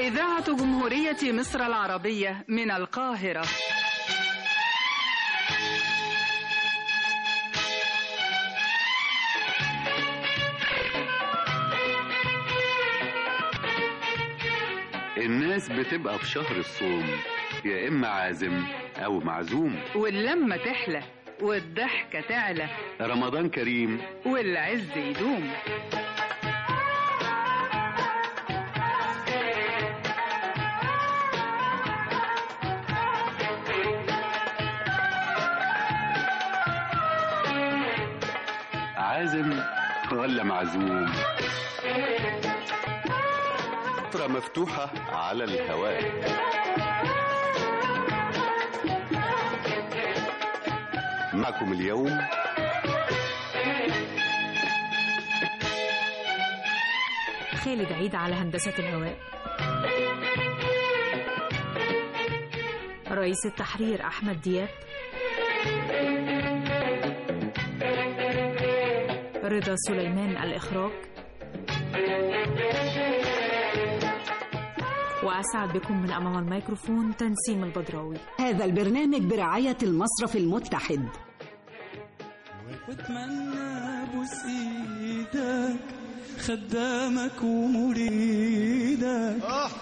إذاعة جمهورية مصر العربية من القاهرة الناس بتبقى في شهر الصوم يا إما عازم أو معزوم واللمة تحلى والضحكة تعلى رمضان كريم والعز يدوم عازم ولا معزوم فترة مفتوحة على الهواء معكم اليوم خالد عيد على هندسة الهواء رئيس التحرير أحمد دياب رضا سليمان الإخراج وأسعد بكم من أمام الميكروفون تنسيم البدراوي هذا البرنامج برعاية المصرف المتحد واتمنى ابوس ايدك خدامك ومريدك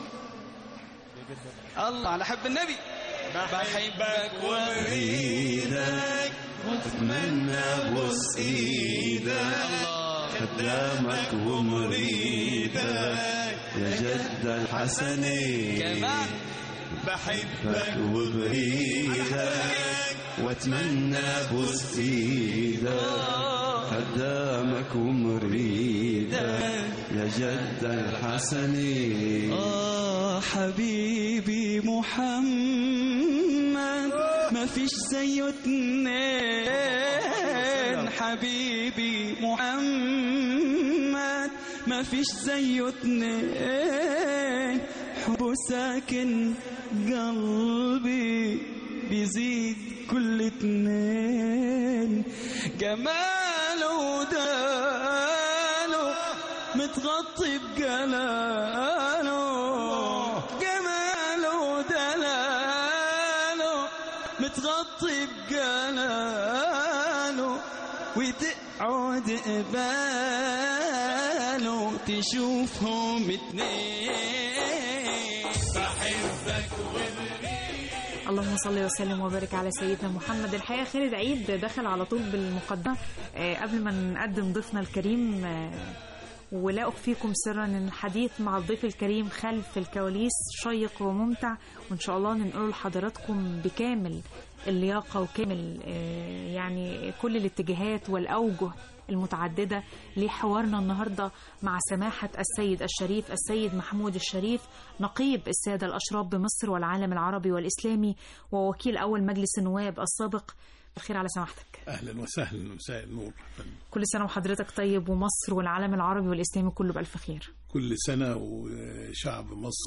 الله على حب النبي بحبك واريدك واتمنى ابوس ايدك خدامك ومريدك يا جد الحسني كمان بحبك وبريدك واتمنى ابوس ايدك خدامك ومريدك يا جد الحسني آه حبيبي محمد ما فيش زيه اتنين حبيبي محمد ما فيش زيه اتنين حبه ساكن قلبي بيزيد كل اتنين جماله وداله متغطي بجلاله جماله ودلاله متغطي بجلاله وتقعد قباله تشوفهم اتنين بحبك اللهم صل وسلم وبارك على سيدنا محمد الحقيقه خالد عيد دخل على طول بالمقدمه آه، قبل ما نقدم ضيفنا الكريم آه، ولا اخفيكم سرا ان الحديث مع الضيف الكريم خلف الكواليس شيق وممتع وان شاء الله ننقله لحضراتكم بكامل اللياقه وكامل آه، يعني كل الاتجاهات والاوجه المتعدده لحوارنا النهارده مع سماحه السيد الشريف السيد محمود الشريف نقيب الساده الاشراف بمصر والعالم العربي والاسلامي ووكيل اول مجلس النواب السابق الخير على سماحتك اهلا وسهلا مساء النور كل سنه وحضرتك طيب ومصر والعالم العربي والاسلامي كله بالف خير كل سنه وشعب مصر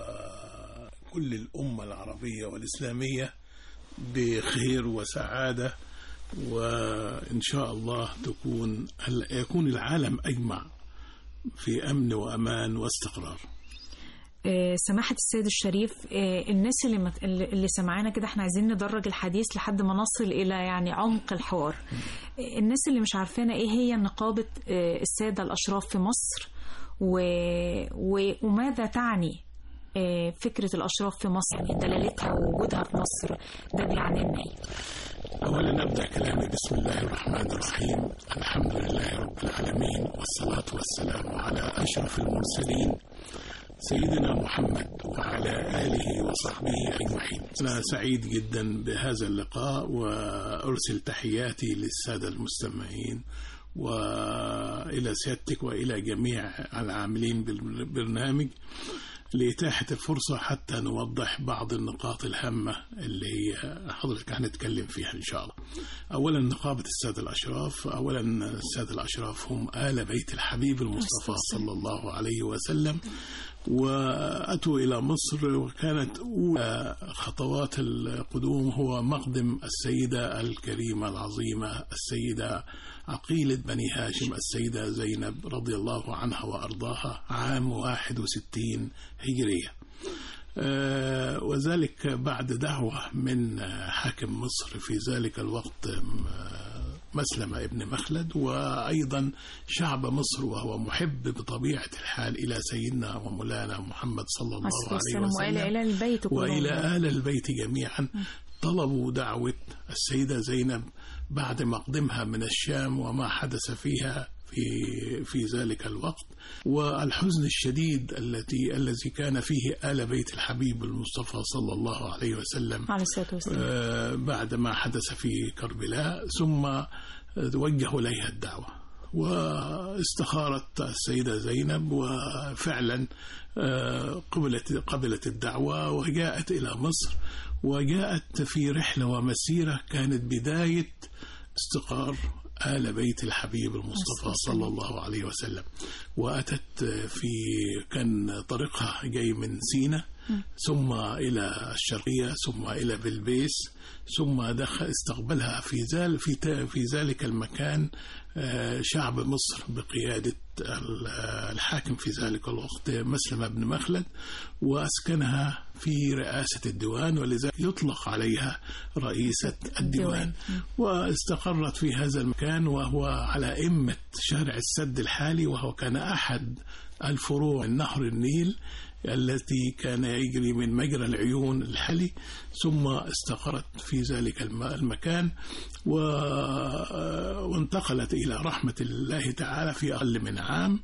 وكل الامه العربيه والاسلاميه بخير وسعاده وان شاء الله تكون يكون العالم اجمع في امن وامان واستقرار آه، سماحة السيد الشريف آه، الناس اللي مت... اللي اللي سمعانا كده احنا عايزين ندرج الحديث لحد ما نصل إلى يعني عمق الحوار آه، الناس اللي مش عارفانا إيه هي نقابة آه، السادة الأشراف في مصر و... و... وماذا تعني آه، فكرة الأشراف في مصر يعني دلالتها ووجودها في مصر ده بيعني لنا إيه؟ أولا أبدأ كلامي بسم الله الرحمن الرحيم الحمد لله رب العالمين والصلاة والسلام على أشرف المرسلين سيدنا محمد وعلى آله وصحبه أجمعين أنا سعيد جدا بهذا اللقاء وأرسل تحياتي للسادة المستمعين وإلى سيادتك وإلى جميع العاملين بالبرنامج لإتاحة الفرصة حتى نوضح بعض النقاط الهامة اللي هي حضرتك هنتكلم فيها إن شاء الله أولا نقابة السادة الأشراف أولا السادة الأشراف هم آل بيت الحبيب المصطفى صلى الله عليه وسلم وأتوا إلى مصر وكانت أولى خطوات القدوم هو مقدم السيدة الكريمة العظيمة السيدة عقيلة بني هاشم السيدة زينب رضي الله عنها وأرضاها عام 61 هجرية آه، وذلك بعد دعوة من آه، حاكم مصر في ذلك الوقت آه، مسلم ابن مخلد وأيضا شعب مصر وهو محب بطبيعة الحال إلى سيدنا ومولانا محمد صلى الله عليه عليه السلام وإلى وسلم إلى البيت كلهم وإلى آل البيت جميعا طلبوا دعوة السيدة زينب بعد مقدمها من الشام وما حدث فيها في في ذلك الوقت والحزن الشديد التي الذي كان فيه آل بيت الحبيب المصطفى صلى الله عليه وسلم عليه الصلاة والسلام آه، بعد ما حدث في كربلاء ثم وجهوا إليها الدعوة واستخارت السيدة زينب وفعلا آه، قبلت قبلت الدعوة وجاءت إلى مصر وجاءت في رحلة ومسيرة كانت بداية استقرار آل بيت الحبيب المصطفى صلى الله عليه وسلم وأتت في كان طريقها جاي من سينا ثم إلى الشرقية ثم إلى بلبيس ثم دخل استقبلها في ذلك في تا- في ذلك المكان آه، شعب مصر بقيادة ال- الحاكم في ذلك الوقت مسلم بن مخلد وأسكنها في رئاسة الديوان ولذلك يطلق عليها رئيسة الديوان واستقرت في هذا المكان وهو على إمة شارع السد الحالي وهو كان أحد الفروع من نهر النيل التي كان يجري من مجرى العيون الحالي ثم استقرت في ذلك الم- المكان و... وانتقلت إلى رحمة الله تعالى في أقل من عام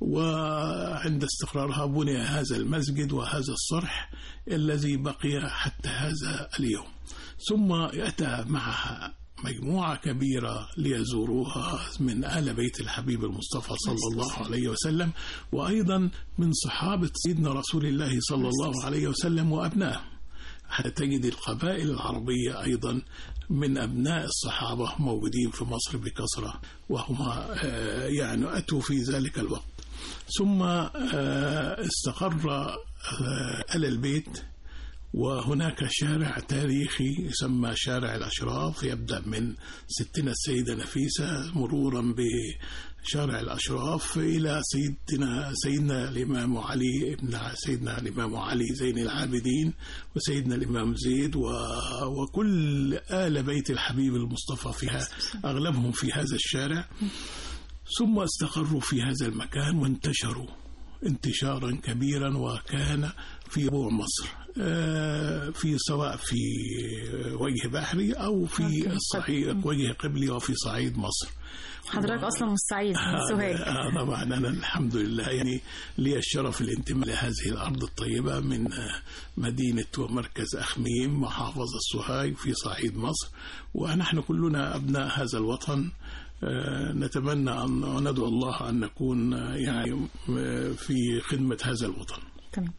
وعند استقرارها بني هذا المسجد وهذا الصرح الذي بقي حتى هذا اليوم ثم أتى معها مجموعة كبيرة ليزوروها من آل بيت الحبيب المصطفى صلى الله عليه وسلم وأيضا من صحابة سيدنا رسول الله صلى الله عليه وسلم وأبنائه حتى تجد القبائل العربية أيضا من أبناء الصحابة موجودين في مصر بكثرة وهم آه، يعني أتوا في ذلك الوقت ثم آه، استقر آه، آل البيت وهناك شارع تاريخي يسمى شارع الأشراف يبدأ من ستنا السيدة نفيسة مرورا بشارع الأشراف إلى سيدنا سيدنا الإمام علي ابن سيدنا الإمام علي زين العابدين وسيدنا الإمام زيد و... وكل آل بيت الحبيب المصطفى فيها أغلبهم في هذا الشارع ثم استقروا في هذا المكان وانتشروا انتشارا كبيرا وكان في ربوع مصر آه، في سواء في وجه بحري أو في الصعيد وجه قبلي وفي صعيد مصر حضرتك أصلا مش سعيد من سوهاج آه طبعا أنا الحمد لله يعني لي الشرف الانتماء لهذه الأرض الطيبة من آه، مدينة ومركز أخميم محافظة سوهاج في صعيد مصر ونحن كلنا أبناء هذا الوطن آه، نتمنى أن وندعو الله أن نكون آه، يعني آه، في خدمة هذا الوطن تمام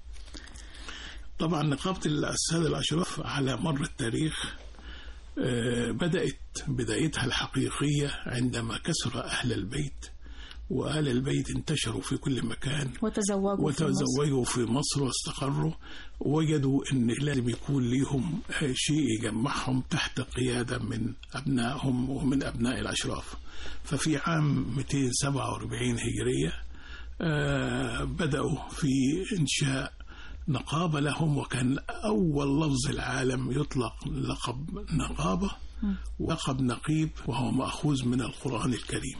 طبعا نقابة السادة الأشراف على مر التاريخ آه، بدأت بدايتها الحقيقية عندما كسر أهل البيت وأهل البيت انتشروا في كل مكان وتزوجوا في مصر. وتزوجوا في مصر واستقروا وجدوا ان لازم يكون ليهم شيء يجمعهم تحت قياده من ابنائهم ومن ابناء الاشراف ففي عام 247 هجريه آه، بداوا في انشاء نقابه لهم وكان اول لفظ العالم يطلق لقب نقابه ولقب نقيب وهو ماخوذ من القران الكريم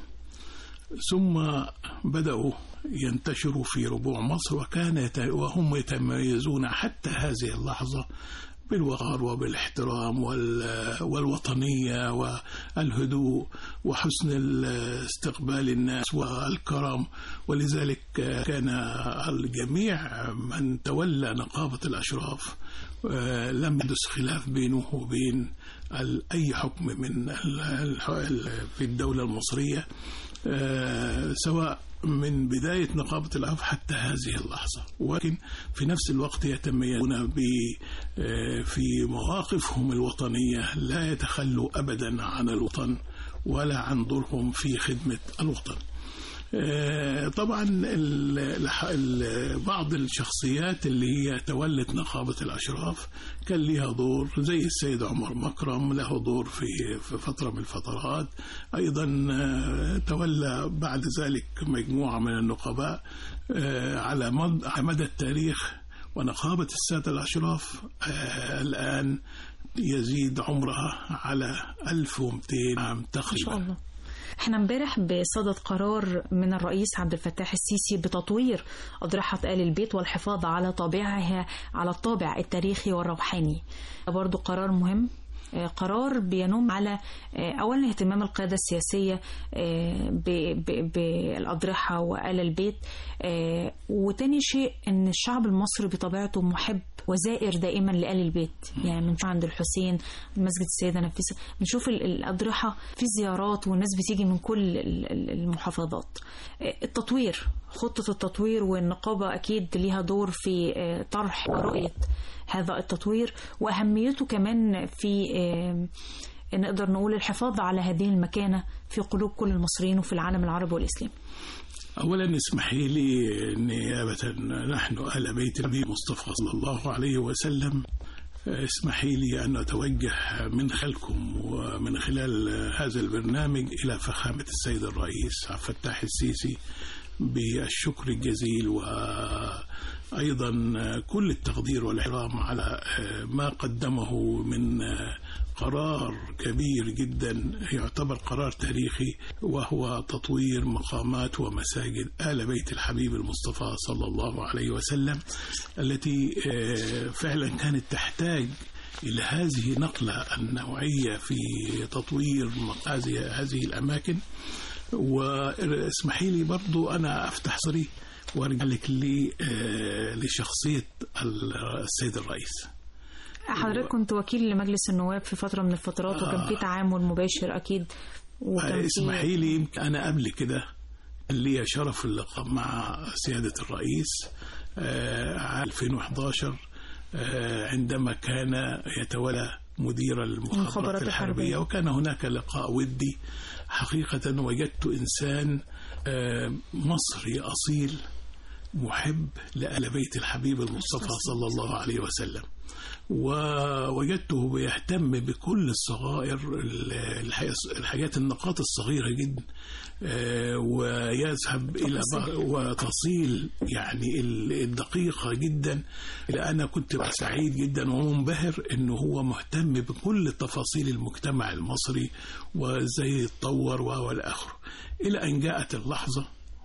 ثم بدأوا ينتشروا في ربوع مصر وكان يت- وهم يتميزون حتى هذه اللحظة بالوقار وبالاحترام وال- والوطنية والهدوء وحسن ال- استقبال الناس والكرم ولذلك كان الجميع من تولى نقابة الأشراف آه، لم يحدث خلاف بينه وبين ال- أي حكم من ال- ال- في الدولة المصرية آه، سواء من بداية نقابة العفو حتى هذه اللحظة ولكن في نفس الوقت يتميزون ب آه، في مواقفهم الوطنية لا يتخلوا أبدا عن الوطن ولا عن دورهم في خدمة الوطن آه، طبعا ال- الح- ال- بعض الشخصيات اللي هي تولت نقابة الأشراف كان لها دور زي السيد عمر مكرم له دور في في فترة من الفترات أيضا آه، تولى بعد ذلك مجموعة من النقباء آه، على مد- على مدى التاريخ ونقابة السادة الأشراف آه، الآن يزيد عمرها على 1200 عام ما تقريبا شاء الله احنا امبارح بصدد قرار من الرئيس عبد الفتاح السيسي بتطوير أضرحة آل البيت والحفاظ على طابعها على الطابع التاريخي والروحاني برضو قرار مهم آه، قرار بينم على آه، اولا اهتمام القياده السياسيه آه، ب- ب- بالاضرحه وآل البيت آه، وتاني شيء ان الشعب المصري بطبيعته محب وزائر دائما لآل البيت يعني بنشوف عند الحسين مسجد السيدة نفيسة بنشوف ال- الأضرحة في زيارات والناس بتيجي من كل ال- ال- المحافظات آه، التطوير خطة التطوير والنقابة أكيد ليها دور في آه، طرح ورؤية هذا التطوير وأهميته كمان في آه، نقدر نقول الحفاظ على هذه المكانة في قلوب كل المصريين وفي العالم العربي والإسلامي أولا اسمحي لي نيابة نحن أهل بيت النبي مصطفى صلى الله عليه وسلم اسمحي لي أن أتوجه من خلالكم ومن خلال هذا البرنامج إلى فخامة السيد الرئيس عبد الفتاح السيسي بالشكر الجزيل وأيضا كل التقدير والإحترام على ما قدمه من قرار كبير جدا يعتبر قرار تاريخي وهو تطوير مقامات ومساجد آل بيت الحبيب المصطفى صلى الله عليه وسلم التي آه، فعلا كانت تحتاج إلى هذه النقلة النوعية في تطوير م- هذه هذه الأماكن واسمحي لي برضو أنا أفتح صري وارجع لك لي- آه، لشخصية السيد الرئيس حضرتك كنت وكيل لمجلس النواب في فترة من الفترات وكان في تعامل مباشر أكيد وكان في اسمحي لي يمكن انا قبل كده كان لي شرف اللقاء مع سياده الرئيس آه، عام 2011 آه، عندما كان يتولى مدير المخابرات المخابرات الحربيه الحربية. وكان هناك لقاء ودي حقيقه وجدت انسان آه، مصري اصيل محب لآل بيت الحبيب المصطفى صلى الله عليه وسلم ووجدته بيهتم بكل الصغائر الح- الحاجات النقاط الصغيرة جدا آه، ويذهب إلى بعض- وتفاصيل يعني ال- الدقيقة جدا إلى أنا كنت بقى سعيد جدا ومنبهر إنه هو مهتم بكل تفاصيل المجتمع المصري وإزاي يتطور والى آخره إلى أن جاءت اللحظة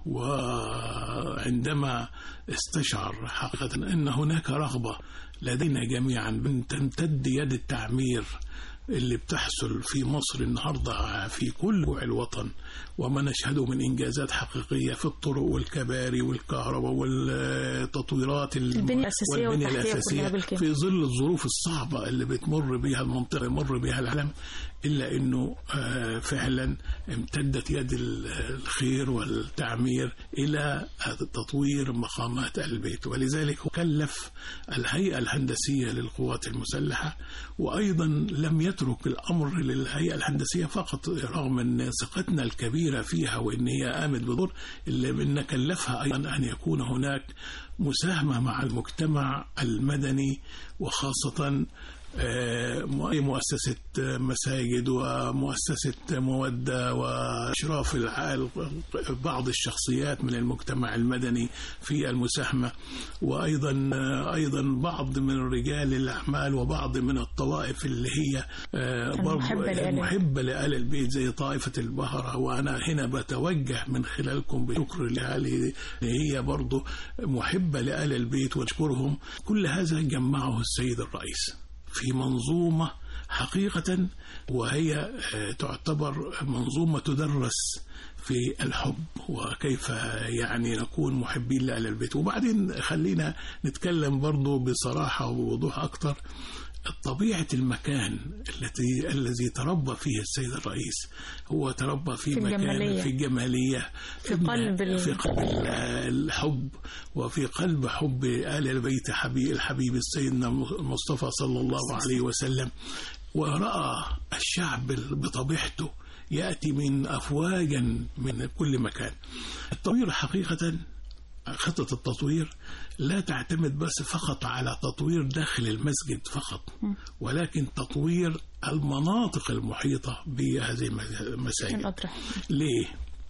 وعندما استشعر حقيقة أن هناك رغبة لدينا جميعا بأن تمتد يد التعمير اللي بتحصل في مصر النهاردة في كل بوع الوطن وما نشهده من إنجازات حقيقية في الطرق والكباري والكهرباء والتطويرات الم- البنية الأساسية والبنية والتحتية كلها الأساسية بالكامل. في ظل الظروف الصعبة اللي بتمر بها المنطقة يمر بها العالم إلا أنه آه، فعلا امتدت يد ال- الخير والتعمير إلى تطوير مقامات البيت ولذلك كلف الهيئة الهندسية للقوات المسلحة وأيضا لم يترك الأمر للهيئة الهندسية فقط رغم أن ثقتنا الكبيرة فيها وأن هي قامت بدور إلا أن كلفها أيضا أن يكون هناك مساهمة مع المجتمع المدني وخاصة آه، مؤسسة مساجد ومؤسسة مودة وإشراف الع- بعض الشخصيات من المجتمع المدني في المساهمة وأيضا أيضا بعض من رجال الأعمال وبعض من الطوائف اللي هي آه، برضو المحبة لآل محبة لآل البيت زي طائفة البهرة وأنا هنا بتوجه من خلالكم بشكر لها اللي هي برضو محبة لآل البيت واشكرهم كل هذا جمعه السيد الرئيس في منظومة حقيقة وهي آه، تعتبر منظومة تدرس في الحب وكيف يعني نكون محبين لآل البيت وبعدين خلينا نتكلم برضو بصراحة وبوضوح أكتر طبيعة المكان التي الذي تربى فيه السيد الرئيس هو تربى في, في مكان الجمالية. في الجمالية في قلب ال- في قلب ال- الحب وفي قلب حب آل البيت حبيب الحبيب سيدنا المصطفى صلى الله عليه وسلم ورأى الشعب بطبيعته يأتي من أفواجا من كل مكان التطوير حقيقة خطة التطوير لا تعتمد بس فقط على تطوير داخل المسجد فقط ولكن تطوير المناطق المحيطة بهذه المساجد الأضرحة ليه؟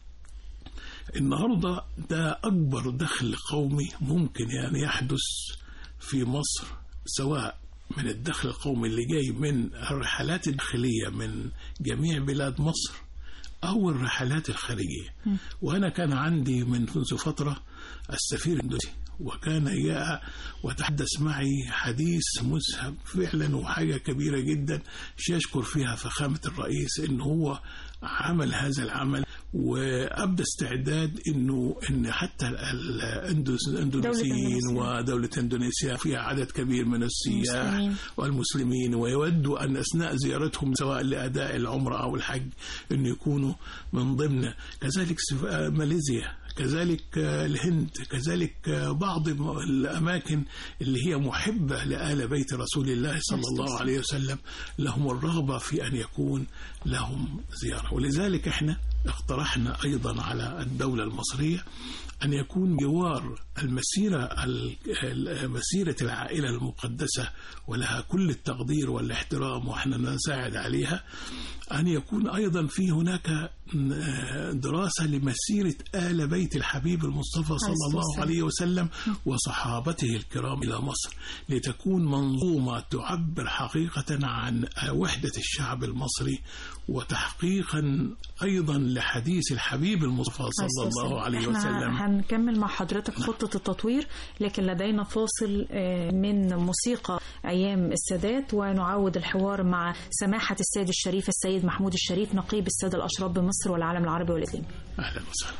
النهارده ده أكبر دخل قومي ممكن يعني يحدث في مصر سواء من الدخل القومي اللي جاي من الرحلات الداخلية من جميع بلاد مصر أو الرحلات الخارجية وأنا كان عندي من منذ فترة السفير الاندونيسي وكان جاء وتحدث معي حديث مذهب فعلا وحاجة كبيرة جدا يشكر فيها فخامة الرئيس ان هو عمل هذا العمل وابدى استعداد انه ان حتى ال- الأندوس- الاندونيسيين إندونيسيا. ودوله اندونيسيا فيها عدد كبير من السياح المسلمين. والمسلمين ويودوا ان اثناء زيارتهم سواء لاداء العمره او الحج ان يكونوا من ضمن كذلك سف- آه، ماليزيا كذلك آه، الهند كذلك آه، بعض م- الاماكن اللي هي محبه لآل بيت رسول الله صلى الله عليه وسلم لهم الرغبه في ان يكون لهم زياره ولذلك احنا اقترحنا ايضا على الدوله المصريه أن يكون جوار المسيرة ال- ال- مسيرة العائلة المقدسة ولها كل التقدير والاحترام وإحنا نساعد عليها أن يكون أيضا في هناك آه، دراسة لمسيرة آل بيت الحبيب المصطفى صلى الصلاة الله والسلام. عليه وسلم وصحابته الكرام إلى مصر لتكون منظومة تعبر حقيقة عن وحدة الشعب المصري وتحقيقا أيضا لحديث الحبيب المصطفى صلى الله عليه احنا وسلم هنكمل مع حضرتك خطة التطوير لكن لدينا فاصل آه، من موسيقى أيام السادات ونعود الحوار مع سماحة السيد الشريف السيد محمود الشريف نقيب السادة الأشراف بمصر والعالم العربي والإسلامي أهلا وسهلا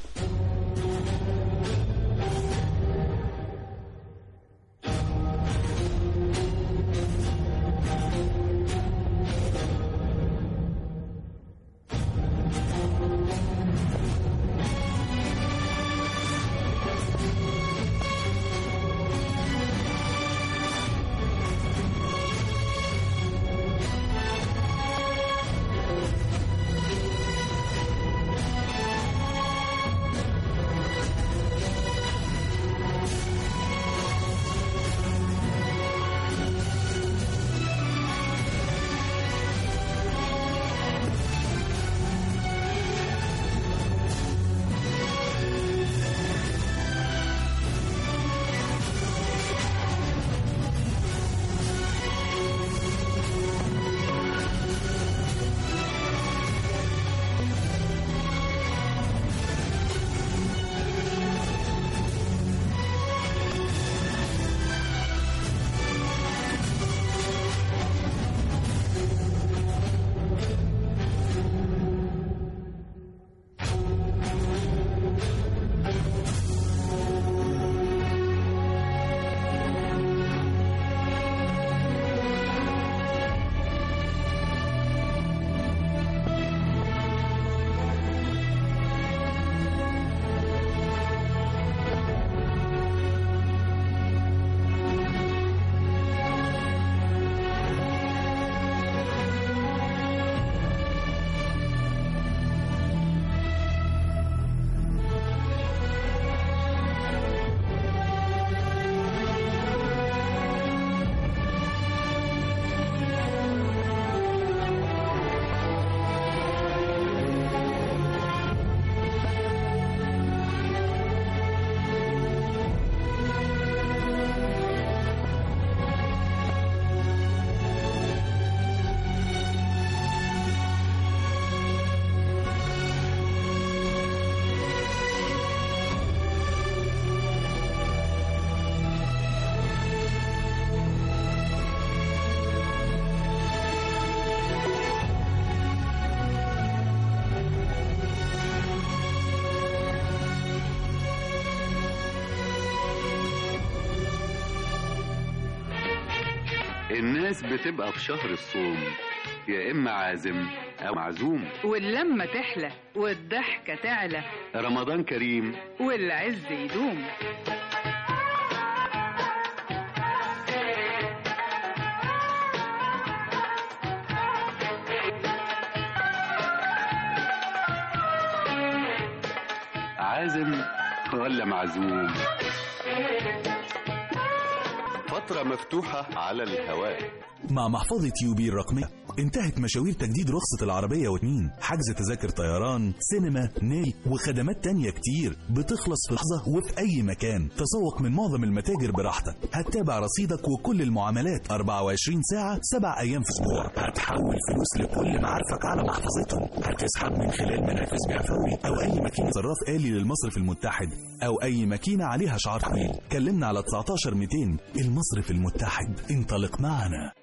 الناس بتبقى في شهر الصوم يا إما عازم أو معزوم واللمة تحلى والضحكة تعلى رمضان كريم والعز يدوم عازم ولا معزوم فترة مفتوحة على الهواء مع محفظة يوبي الرقمية انتهت مشاوير تجديد رخصة العربية واتنين حجز تذاكر طيران سينما نيل وخدمات تانية كتير بتخلص في لحظة وفي أي مكان تسوق من معظم المتاجر براحتك هتتابع رصيدك وكل المعاملات 24 ساعة 7 أيام في أسبوع هتحول فلوس لكل معارفك على محفظتهم هتسحب من خلال منافذ بيع فوري أو أي ماكينة صراف آلي للمصرف المتحد أو أي ماكينة عليها شعار طويل كلمنا على 19 200 المصرف المتحد انطلق معنا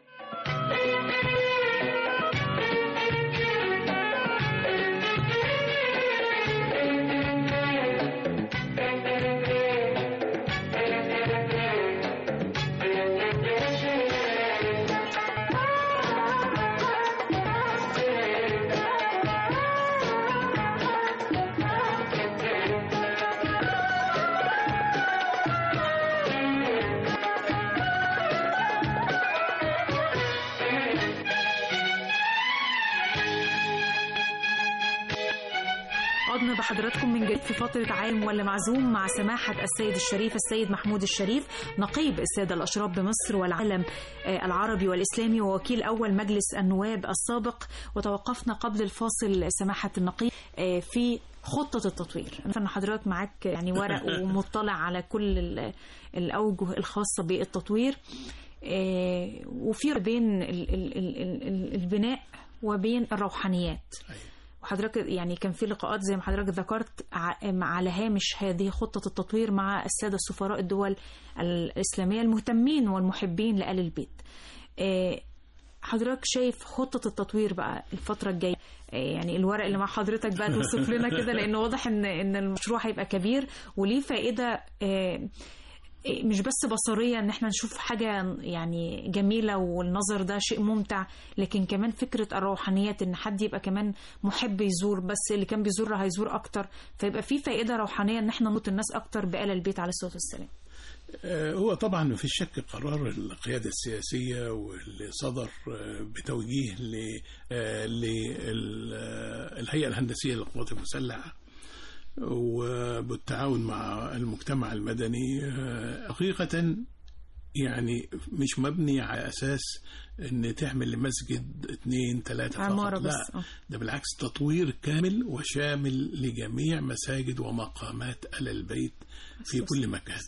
عدنا بحضراتكم من جديد في فترة عالم ولا معزوم مع سماحة السيد الشريف السيد محمود الشريف نقيب السادة الأشراف بمصر والعالم آه، العربي والإسلامي ووكيل أول مجلس النواب السابق وتوقفنا قبل الفاصل سماحة النقيب آه، في خطة التطوير أنا حضرتك معاك يعني ورق ومطلع على كل ال- الأوجه الخاصة بالتطوير آه، وفي بين ال- ال- ال- ال- البناء وبين الروحانيات وحضرتك يعني كان في لقاءات زي ما حضرتك ذكرت ع- مع- على هامش هذه خطة التطوير مع السادة سفراء الدول الإسلامية المهتمين والمحبين لآل البيت آه، حضرتك شايف خطة التطوير بقى الفترة الجاية آه، يعني الورق اللي مع حضرتك بقى توصف لنا كده لأنه واضح إن إن المشروع هيبقى كبير وليه فائدة آه، مش بس بصرية ان احنا نشوف حاجة يعني جميلة والنظر ده شيء ممتع لكن كمان فكرة الروحانيات ان حد يبقى كمان محب يزور بس اللي كان بيزور هيزور اكتر فيبقى في فائدة روحانية ان احنا نموت الناس اكتر بآل البيت عليه الصلاة والسلام آه، هو طبعا ما فيش شك قرار القيادة السياسية واللي صدر آه، بتوجيه ل- آه، للهيئة الهندسية للقوات المسلحة وبالتعاون مع المجتمع المدني آه، حقيقة يعني مش مبني على أساس إن تعمل لمسجد اثنين ثلاثة عمارة فقط بس لا آه. ده بالعكس تطوير كامل وشامل لجميع مساجد ومقامات آل البيت في كل مكان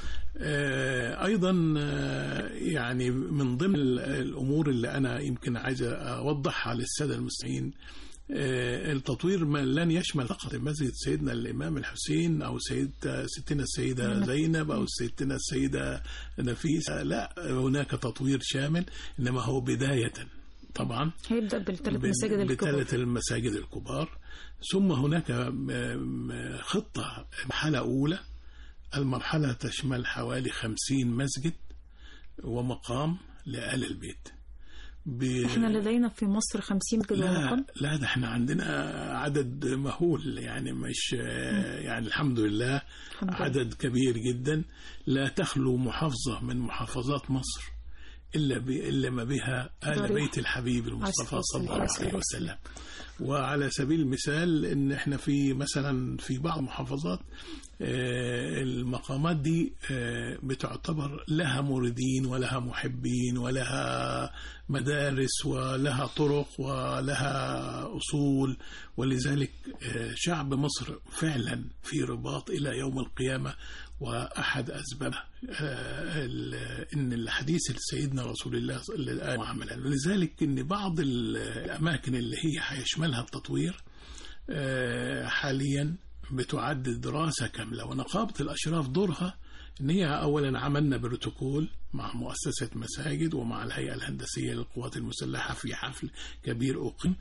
آه، ايضا آه، يعني من ضمن ال- الامور اللي انا يمكن عايز اوضحها للساده المسلمين آه، التطوير ما لن يشمل فقط مسجد سيدنا الامام الحسين او سيد ستنا السيده زينب او ستنا السيده نفيسه لا هناك تطوير شامل انما هو بدايه طبعا هيبدأ بالثلاث بال- مساجد الكبار بثلاث المساجد الكبار ثم هناك م- م- خطة مرحلة أولى المرحلة تشمل حوالي خمسين مسجد ومقام لآل البيت ب... احنا لدينا في مصر 50 مسجد لا ومقام لا ده احنا عندنا عدد مهول يعني مش يعني الحمد لله الحمد لله. عدد كبير جدا لا تخلو محافظة من محافظات مصر إلا ب... إلا ما بها آل ضريح. بيت الحبيب المصطفى عليه صلى الصلاة الله عليه وسلم وعلى سبيل المثال ان احنا في مثلا في بعض المحافظات آه، المقامات دي آه، بتعتبر لها موردين ولها محبين ولها مدارس ولها طرق ولها اصول ولذلك آه، شعب مصر فعلا في رباط الى يوم القيامه واحد اسباب آه، ال- ان الحديث سيدنا رسول الله صلى الله عليه وسلم عملا ولذلك ان بعض ال- الاماكن اللي هي هيشملها التطوير آه، حاليا بتعد دراسه كامله ونقابه الاشراف دورها ان هي اولا عملنا بروتوكول مع مؤسسه مساجد ومع الهيئه الهندسيه للقوات المسلحه في حفل كبير اقيم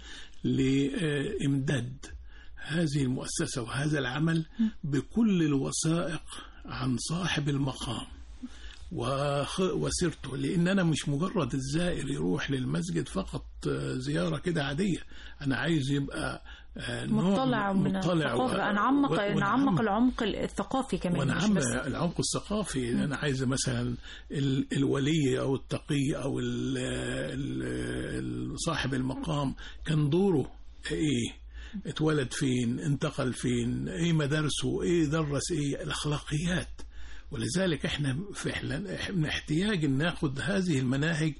لامداد هذه المؤسسه وهذا العمل بكل الوثائق عن صاحب المقام وخ- وسيرته لان انا مش مجرد الزائر يروح للمسجد فقط آه، زياره كده عاديه انا عايز يبقى آه، نوع مطلع من مطلع و- الثقافة نعمق و- نعمق ونعم- العمق الثقافي كمان مش ونعم بس العمق الثقافي انا عايز مثلا ال- الولي او التقي او ال- ال- ال- صاحب المقام كان دوره ايه اتولد فين انتقل فين ايه مدارسه ايه درس ايه الاخلاقيات ولذلك احنا فعلا من احتياج ان ناخد هذه المناهج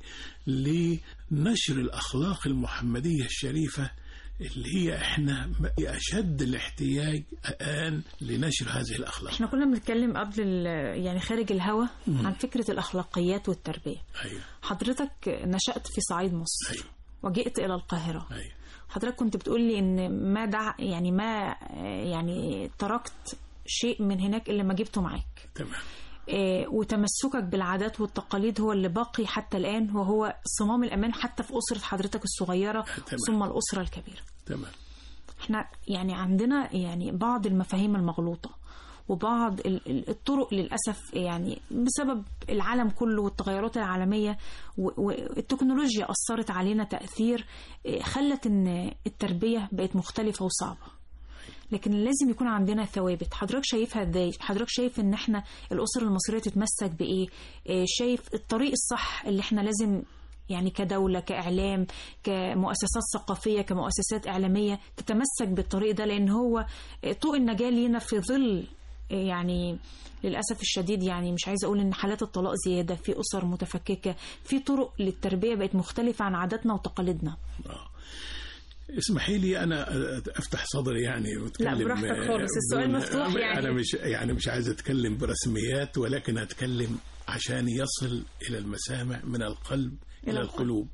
لنشر الاخلاق المحمديه الشريفه اللي هي احنا اشد الاحتياج الان لنشر هذه الاخلاق احنا كنا بنتكلم قبل ال- يعني خارج الهوا مم. عن فكرة الأخلاقيات والتربية ايوه حضرتك نشأت في صعيد مصر ايوه وجئت إلى القاهرة ايوه حضرتك كنت بتقولي إن ما دع يعني ما يعني تركت شيء من هناك إلا ما جبته معاك تمام آه، وتمسكك بالعادات والتقاليد هو اللي باقي حتى الآن وهو صمام الأمان حتى في أسرة حضرتك الصغيرة تمام. ثم الأسرة الكبيرة تمام احنا يعني عندنا يعني بعض المفاهيم المغلوطة وبعض ال- ال- الطرق للأسف يعني بسبب العالم كله والتغيرات العالمية و- والتكنولوجيا أثرت علينا تأثير اه، خلت إن التربية بقت مختلفة وصعبة لكن لازم يكون عندنا ثوابت حضرتك شايفها ازاي حضرتك شايف ان احنا الاسره المصريه تتمسك بايه اه، شايف الطريق الصح اللي احنا لازم يعني كدولة كإعلام كمؤسسات ثقافية كمؤسسات إعلامية تتمسك بالطريق ده لأن هو طوق النجاة لينا في ظل يعني للأسف الشديد يعني مش عايزة أقول إن حالات الطلاق زيادة في أسر متفككة في طرق للتربية بقت مختلفة عن عاداتنا وتقاليدنا آه. اسمحي لي انا افتح صدري يعني واتكلم لا، براحتك خالص. السؤال بدون- مفتوح يعني. انا مش يعني مش عايز اتكلم برسميات ولكن اتكلم عشان يصل الى المسامع من القلب إلى الى القلب. القلوب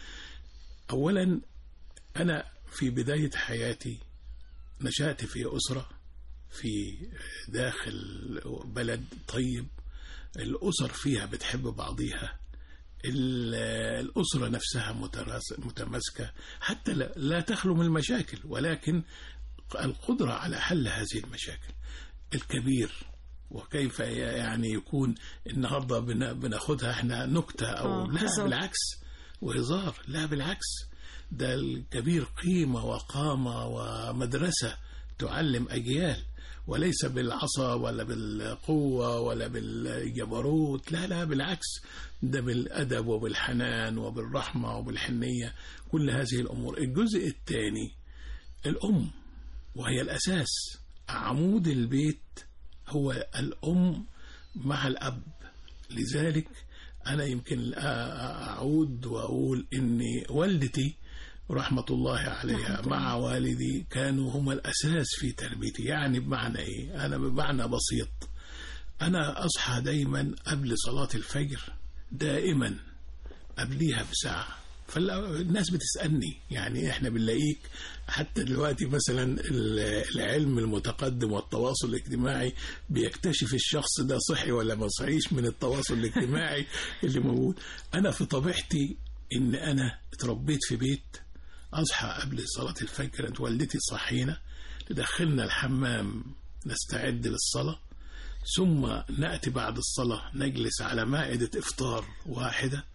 اولا انا في بدايه حياتي نشات في اسره في داخل بلد طيب الاسر فيها بتحب بعضيها ال- الأسرة نفسها متراس- متماسكة حتى لا, لا تخلو من المشاكل ولكن القدرة على حل هذه المشاكل الكبير وكيف يعني يكون النهاردة بن- بناخدها احنا نكتة أو آه، لا هزار. بالعكس وهزار لا بالعكس ده الكبير قيمة وقامة ومدرسة تعلم أجيال وليس بالعصا ولا بالقوة ولا بالجبروت لا لا بالعكس ده بالأدب وبالحنان وبالرحمة وبالحنية كل هذه الأمور الجزء الثاني الأم وهي الأساس عمود البيت هو الأم مع الأب لذلك أنا يمكن أ- أعود وأقول إن والدتي رحمة الله عليها مع والدي كانوا هم الأساس في تربيتي يعني بمعنى إيه أنا بمعنى بسيط أنا أصحى دايما قبل صلاة الفجر دائما قبليها بساعة فالناس بتسألني يعني احنا بنلاقيك حتى دلوقتي مثلا ال- العلم المتقدم والتواصل الاجتماعي بيكتشف الشخص ده صحي ولا ما صحيش من التواصل الاجتماعي اللي موجود انا في طبيعتي ان انا اتربيت في بيت اصحى قبل صلاة الفجر أنت والدتي تصحينا تدخلنا الحمام نستعد للصلاة ثم نأتي بعد الصلاة نجلس على مائدة إفطار واحدة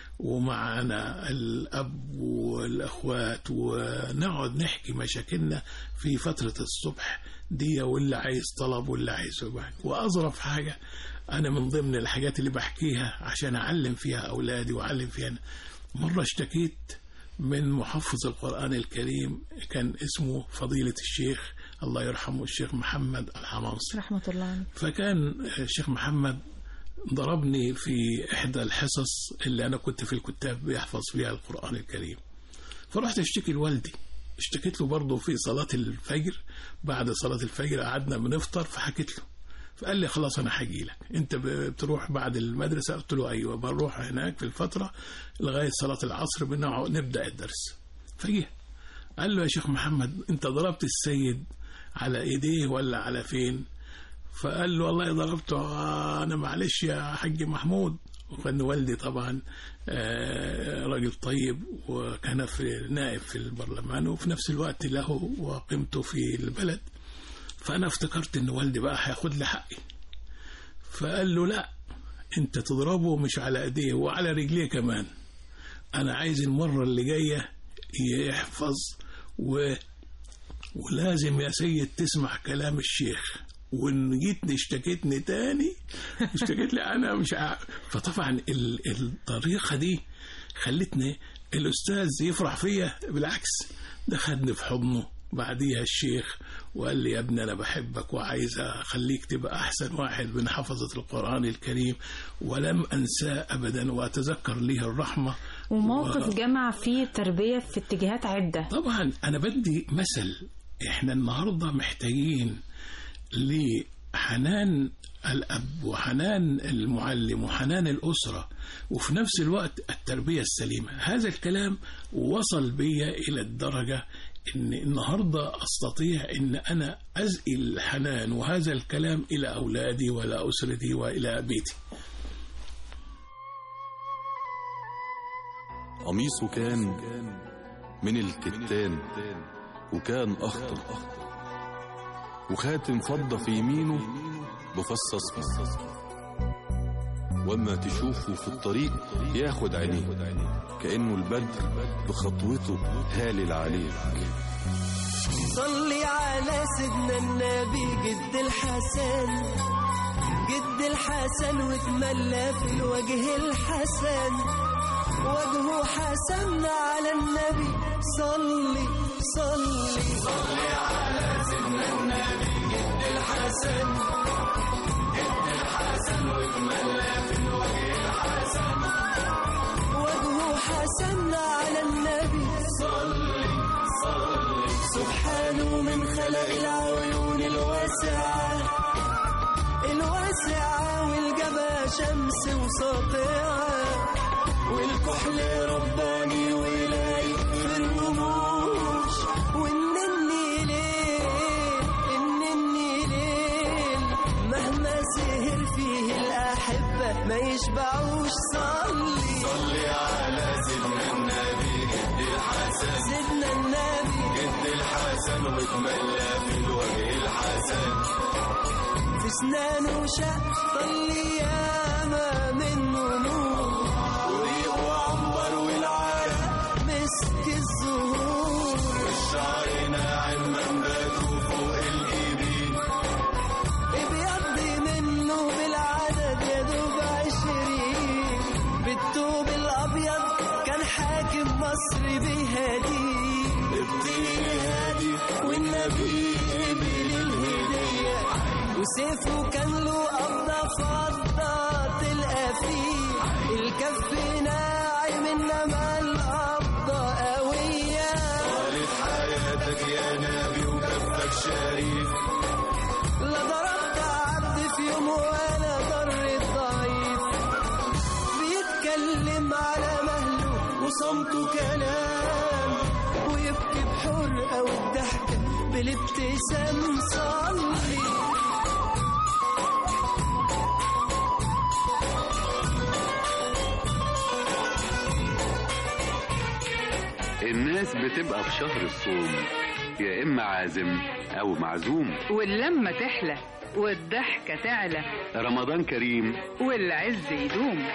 ومعنا الأب والأخوات ونقعد نحكي مشاكلنا في فترة الصبح دي واللي عايز طلب واللي عايز وجه. وأظرف حاجة أنا من ضمن الحاجات اللي بحكيها عشان أعلم فيها أولادي وأعلم فيها أنا. مرة اشتكيت من محفظ القرآن الكريم كان اسمه فضيلة الشيخ الله يرحمه الشيخ محمد الحماصي رحمة الله عليه فكان الشيخ محمد ضربني في إحدى الحصص اللي أنا كنت في الكتاب بيحفظ فيها القرآن الكريم فرحت اشتكي لوالدي اشتكيت له برضه في صلاة الفجر بعد صلاة الفجر قعدنا بنفطر فحكيت له فقال لي خلاص انا هاجي لك انت بتروح بعد المدرسه قلت له ايوه بروح هناك في الفتره لغايه صلاه العصر بنقعد نبدا الدرس فجه قال له يا شيخ محمد انت ضربت السيد على ايديه ولا على فين فقال له والله ضربته آه، انا معلش يا حاج محمود وكان والدي طبعا آه، راجل طيب وكان في نائب في البرلمان وفي نفس الوقت له وقيمته في البلد فانا افتكرت ان والدي بقى هياخد لي حقي فقال له لا انت تضربه مش على ايديه وعلى رجليه كمان انا عايز المره اللي جايه يحفظ و... ولازم يا سيد تسمع كلام الشيخ وان جيتني اشتكيتني تاني اشتكيت لي انا مش عارف فطبعا ال... الطريقه دي خلتني الاستاذ يفرح فيا بالعكس ده خدني في حضنه بعديها الشيخ وقال لي يا ابني أنا بحبك وعايز أخليك تبقى أحسن واحد من حفظة القرآن الكريم ولم أنساه أبدا وأتذكر ليه الرحمة وموقف جمع فيه تربية في اتجاهات عدة طبعا انا بدي مثل احنا النهارده محتاجين لحنان الاب وحنان المعلم وحنان الاسره وفي نفس الوقت التربيه السليمه هذا الكلام وصل بيا الى الدرجه ان النهارده استطيع ان انا ازقي الحنان وهذا الكلام الى اولادي والى اسرتي والى بيتي قميصه كان من الكتان وكان أخضر وخاتم فضة في يمينه بفص أصفر وأما تشوفه في الطريق ياخد عينيه كأنه البدر بخطوته هالل عليك صلي على سيدنا النبي جد الحسن جد الحسن وتملى في الوجه الحسن وجهه حسن على النبي صلي صلي صلي على سيدنا النبي جد الحسن جد الحسن وتملى في الوجه الحسن وجهه حسن على النبي صلي صلي سبحانه من خلق العيون الواسعة الواسعة والجبهة شمس وساطعة والكحل رباني ولايق في الرموش والنني ليل النني ليل مهما سهر فيه الأحبة ما يشبعوش صلي صلي على سيدنا النبي جد الحسن سيدنا النبي جد الحسن وتملى في الوجه الحسن في اسنانه شق طلي ياما منه نور وريق وعنبر والعرق مسك الزهور والشعر ناعم منبته فوق الايدين ابيض منه بالعدد يا دوب عشرين بالثوب الابيض كان حاكم مصر بهديه الطين هادي والنبي قبل الهديه وسيفه كان له قبضة فضة تلقى فيه الكف ناعم انما القبضة قوية طالت حياتك يا نبي وكفك شريف لا ضربت عبد في يوم ولا ضرت ضعيف بيتكلم على مهله وصمته كلام ويبكي بحرقة والضحكة بالابتسام صلي الناس بتبقى في شهر الصوم يا إما عازم أو معزوم واللمة تحلى والضحكة تعلى رمضان كريم والعز يدوم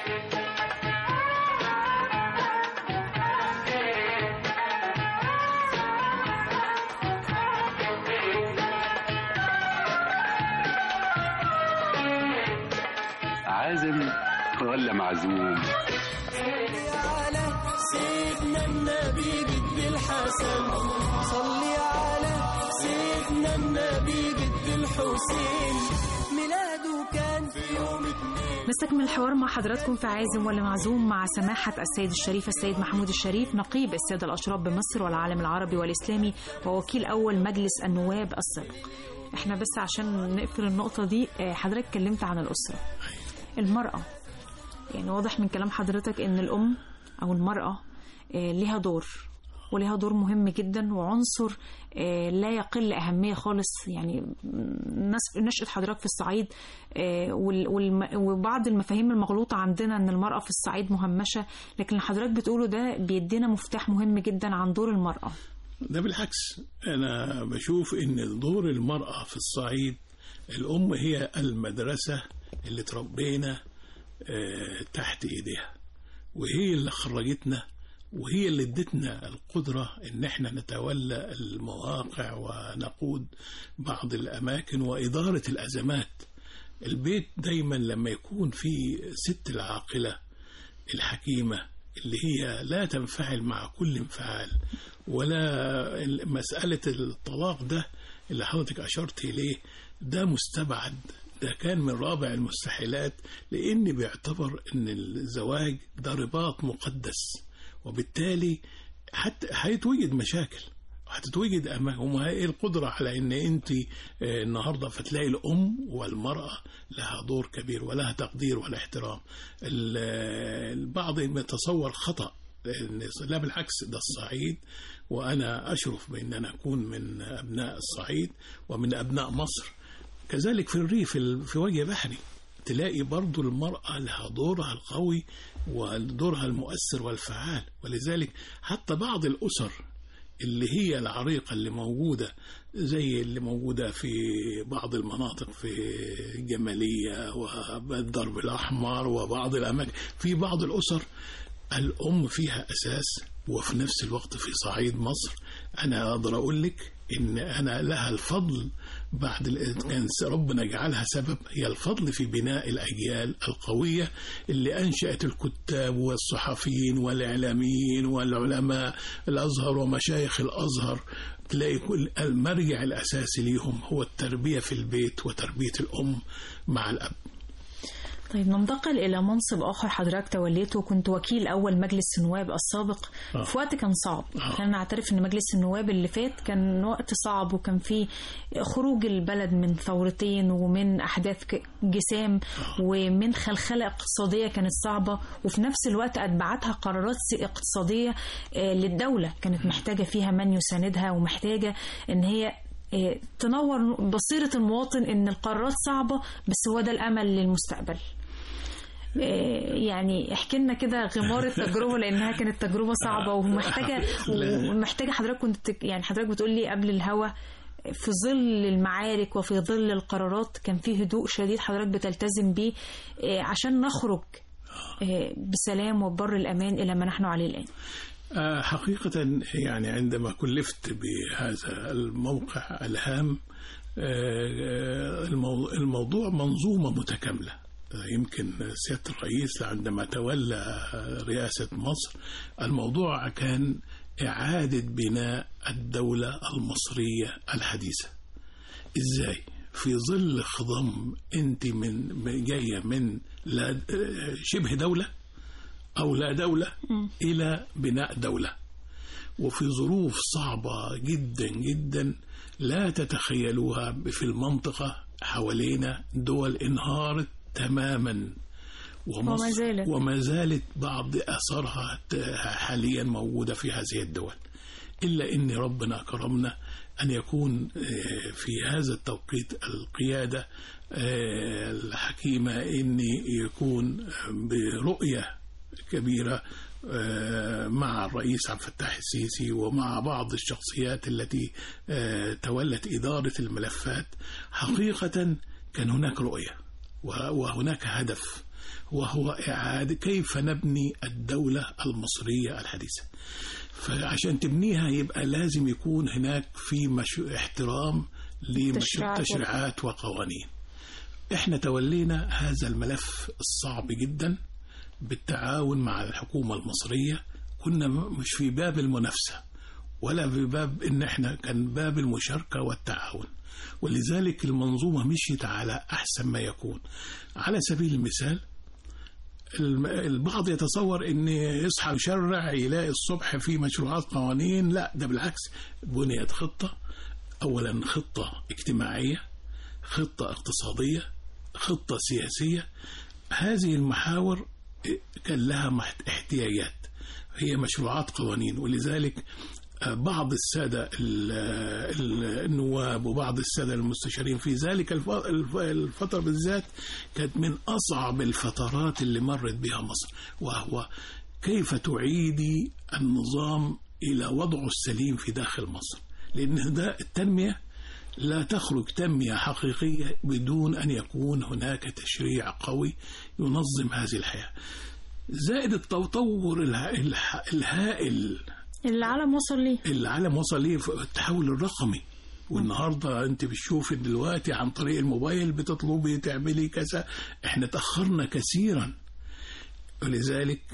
عازم ولا معزوم صلي على سيدنا النبي جد الحسن صلي على سيدنا النبي جد الحسين ميلاده كان في يوم اتنين نستكمل الحوار مع حضراتكم في عازم ولا معزوم مع سماحة السيد الشريف السيد محمود الشريف نقيب السادة الأشراف بمصر والعالم العربي والإسلامي ووكيل أول مجلس النواب السابق احنا بس عشان نقفل النقطة دي آه، حضرتك اتكلمت عن الأسرة المرأة يعني واضح من كلام حضرتك ان الأم أو المرأة آه، ليها دور وليها دور مهم جدا وعنصر آه، لا يقل أهمية خالص يعني نس- نشأة حضرتك في الصعيد آه، وال- والم- وبعض المفاهيم المغلوطة عندنا أن المرأة في الصعيد مهمشة لكن اللي حضرتك بتقوله ده بيدينا مفتاح مهم جدا عن دور المرأة ده بالعكس أنا بشوف إن دور المرأة في الصعيد الأم هي المدرسة اللي تربينا آه، تحت إيديها وهي اللي خرجتنا وهي اللي ادتنا القدرة إن احنا نتولى المواقع ونقود بعض الأماكن وإدارة الأزمات البيت دايما لما يكون في ست العاقلة الحكيمة اللي هي لا تنفعل مع كل انفعال ولا ال- مسألة الطلاق ده اللي حضرتك أشرت إليه ده مستبعد ده كان من رابع المستحيلات لأن بيعتبر أن الزواج ده رباط مقدس وبالتالي حتى هيتوجد مشاكل هتتوجد امام ايه القدره على ان انت آه، النهارده فتلاقي الام والمراه لها دور كبير ولها تقدير ولا احترام ال- آه، البعض يتصور خطا إن- لا بالعكس ده الصعيد وانا اشرف بان انا اكون من ابناء الصعيد ومن ابناء مصر كذلك في الريف ال- في وجه بحري تلاقي برضو المرأة لها دورها القوي ودورها المؤثر والفعال ولذلك حتى بعض الأسر اللي هي العريقة اللي موجودة زي اللي موجودة في بعض المناطق في الجمالية والدرب الأحمر وبعض الأماكن في بعض الأسر الأم فيها أساس وفي نفس الوقت في صعيد مصر أنا أقدر أقول لك إن أنا لها الفضل بعد ال- كان ربنا جعلها سبب هي الفضل في بناء الأجيال القوية اللي أنشأت الكتاب والصحفيين والإعلاميين والعلماء الأزهر ومشايخ الأزهر تلاقي كل المرجع الأساسي ليهم هو التربية في البيت وتربية الأم مع الأب طيب ننتقل إلى منصب آخر حضرتك توليته كنت وكيل أول مجلس النواب السابق آه. في وقت كان صعب آه. خلينا نعترف إن مجلس النواب اللي فات كان وقت صعب وكان فيه خروج البلد من ثورتين ومن أحداث ك- جسام ومن خلخلة اقتصادية كانت صعبة وفي نفس الوقت أتبعتها قرارات س- اقتصادية آه، للدولة كانت محتاجة فيها من يساندها ومحتاجة إن هي آه، تنور بصيرة المواطن إن القرارات صعبة بس هو ده الأمل للمستقبل آه، يعني احكي لنا كده غمار التجربه لانها كانت تجربه صعبه ومحتاجه ومحتاجه حضرتك كنت تك- يعني حضرتك بتقول لي قبل الهوا في ظل المعارك وفي ظل القرارات كان في هدوء شديد حضرتك بتلتزم بيه آه، عشان نخرج آه، بسلام وبر الامان الى ما نحن عليه الان آه، حقيقة يعني عندما كلفت بهذا الموقع الهام آه، المو- الموضوع منظومة متكاملة آه، يمكن سيادة الرئيس عندما تولى رئاسة مصر الموضوع كان إعادة بناء الدولة المصرية الحديثة ازاي في ظل خضم انت من جايه من لا شبه دوله او لا دوله الى بناء دوله وفي ظروف صعبه جدا جدا لا تتخيلوها في المنطقه حوالينا دول انهارت تماما ومصر وما زالت. وما زالت بعض اثارها ت- حاليا موجوده في هذه الدول إلا أن ربنا كرمنا أن يكون آه، في هذا التوقيت القيادة آه، الحكيمة أن يكون برؤية كبيرة آه، مع الرئيس عبد الفتاح السيسي ومع بعض الشخصيات التي آه، تولت إدارة الملفات حقيقة كان هناك رؤية وه- وهناك هدف وهو إعادة كيف نبني الدولة المصرية الحديثة فعشان تبنيها يبقى لازم يكون هناك في مش... احترام تشريعات لتشريعات وقوانين احنا تولينا هذا الملف الصعب جدا بالتعاون مع الحكومة المصرية كنا م- مش في باب المنافسة ولا في باب ان احنا كان باب المشاركة والتعاون ولذلك المنظومة مشيت على احسن ما يكون على سبيل المثال الم- البعض يتصور ان يصحى يشرع يلاقي الصبح في مشروعات قوانين لا ده بالعكس بنيت خطة اولا خطة اجتماعية خطة اقتصادية خطة سياسية هذه المحاور كان لها محت- احتياجات هي مشروعات قوانين ولذلك بعض السادة ال- ال- النواب وبعض السادة المستشارين في ذلك الف- الف- الفترة بالذات كانت من أصعب الفترات اللي مرت بها مصر وهو كيف تعيدي النظام إلى وضعه السليم في داخل مصر لأن ده التنمية لا تخرج تنمية حقيقية بدون أن يكون هناك تشريع قوي ينظم هذه الحياة زائد التطور الها- الها- الهائل العالم وصل ليه اللي العالم وصل ليه في التحول الرقمي والنهارده انت بتشوفي دلوقتي عن طريق الموبايل بتطلبي تعملي كذا احنا تاخرنا كثيرا ولذلك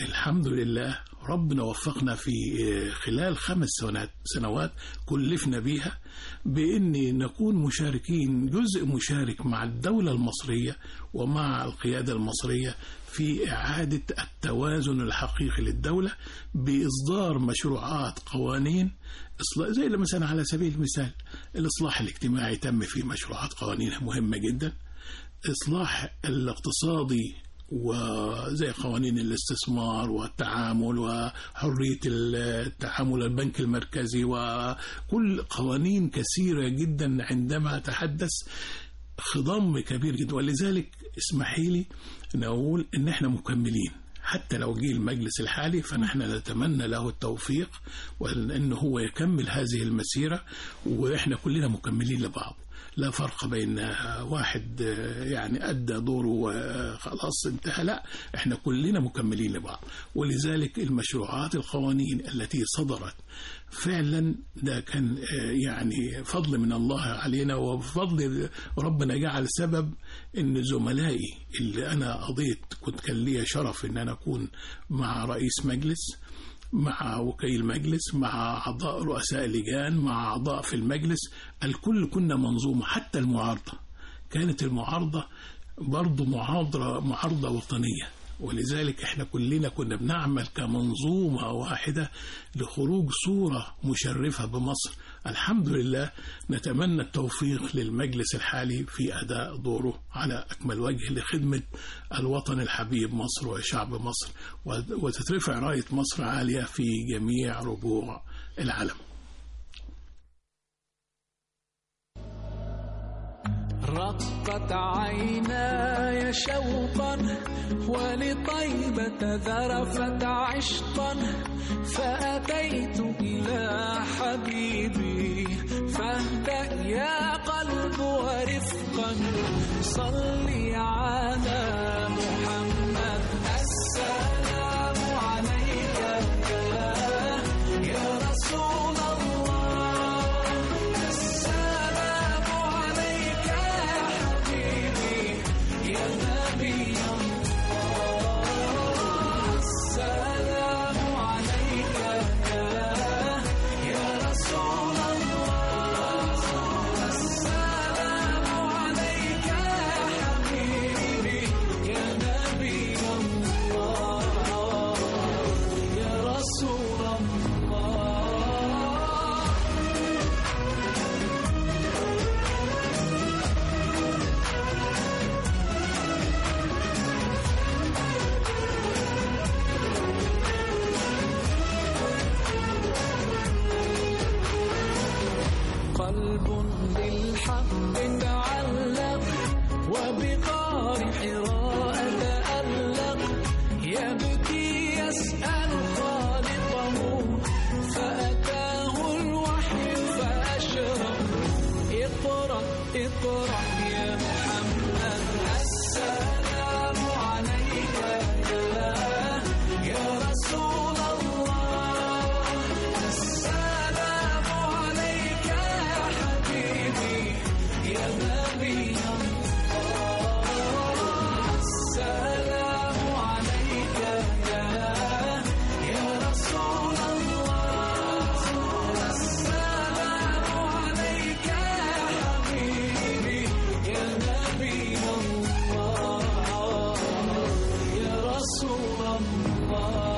الحمد لله ربنا وفقنا في خلال خمس سنوات سنوات كلفنا بيها بأن نكون مشاركين جزء مشارك مع الدولة المصرية ومع القيادة المصرية في إعادة التوازن الحقيقي للدولة بإصدار مشروعات قوانين إصلاح زي مثلا على سبيل المثال الإصلاح الاجتماعي تم في مشروعات قوانين مهمة جدا إصلاح الاقتصادي وزي قوانين الاستثمار والتعامل وحرية التعامل البنك المركزي وكل قوانين كثيرة جدا عندما تحدث خضم كبير جدا ولذلك اسمحي لي نقول ان احنا مكملين حتى لو جه المجلس الحالي فنحن نتمنى له التوفيق وان هو يكمل هذه المسيره واحنا كلنا مكملين لبعض لا فرق بين واحد يعني أدى دوره وخلاص انتهى لا احنا كلنا مكملين لبعض ولذلك المشروعات القوانين التي صدرت فعلا ده كان يعني فضل من الله علينا وفضل ربنا جعل سبب ان زملائي اللي انا قضيت كنت كان ليا شرف ان انا اكون مع رئيس مجلس مع وكيل مجلس مع أعضاء رؤساء لجان مع أعضاء في المجلس الكل كنا منظومة حتى المعارضة كانت المعارضة برضو معارضة معارضة وطنية ولذلك احنا كلنا كنا بنعمل كمنظومة واحدة لخروج صورة مشرفة بمصر الحمد لله نتمنى التوفيق للمجلس الحالي في أداء دوره على أكمل وجه لخدمة الوطن الحبيب مصر وشعب مصر وتترفع راية مصر عالية في جميع ربوع العالم رقت عيناي شوقا ولطيبة ذرفت عشقا فأتيت إلى حبيبي فاهدأ يا قلب ورفقا صلي على محمد السلام عليك يا رسول الله السلام عليك يا حبيبي يا نبي الله السلام عليك يا رسول الله السلام عليك يا حبيبي يا نبي الله يا رسول الله قلب بالحق تعلق وبغار حراء تألق يبكي يسأل خالقه فأتاه الوحي فأشرق اقرأ اقرأ يا محمد السلام عليك يا يا رسول الله السلام عليك يا حبيبي يا نبي الله السلام عليك يا يا رسول الله السلام عليك يا حبيبي يا نبي الله يا رسول الله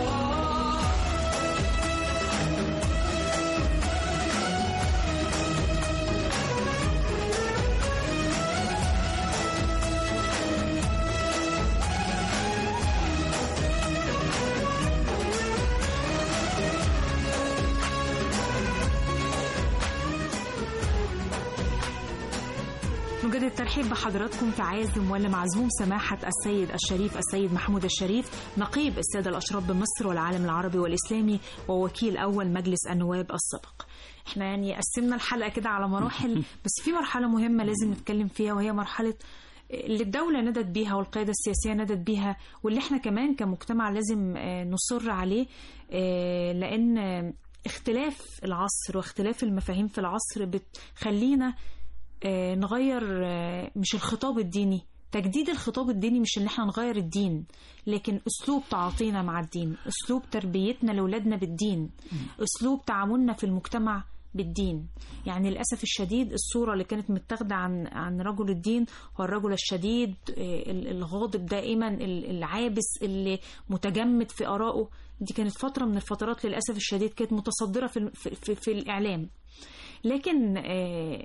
نجدد الترحيب بحضراتكم كعازم ولا معزوم سماحة السيد الشريف السيد محمود الشريف نقيب السادة الأشراف بمصر والعالم العربي والإسلامي ووكيل أول مجلس النواب السابق احنا يعني قسمنا الحلقة كده على مراحل بس في مرحلة مهمة لازم نتكلم فيها وهي مرحلة اللي الدولة ندت بيها والقيادة السياسية ندت بيها واللي احنا كمان كمجتمع لازم آه، نصر عليه آه، لأن آه، اختلاف العصر واختلاف المفاهيم في العصر بتخلينا آه، نغير آه، مش الخطاب الديني تجديد الخطاب الديني مش ان احنا نغير الدين لكن اسلوب تعاطينا مع الدين اسلوب تربيتنا لاولادنا بالدين اسلوب تعاملنا في المجتمع بالدين يعني للاسف الشديد الصوره اللي كانت متاخده عن عن رجل الدين هو الرجل الشديد آه، ال- الغاضب دائما ال- العابس اللي متجمد في ارائه دي كانت فتره من الفترات للاسف الشديد كانت متصدره في ال- في, في, في الاعلام لكن آه،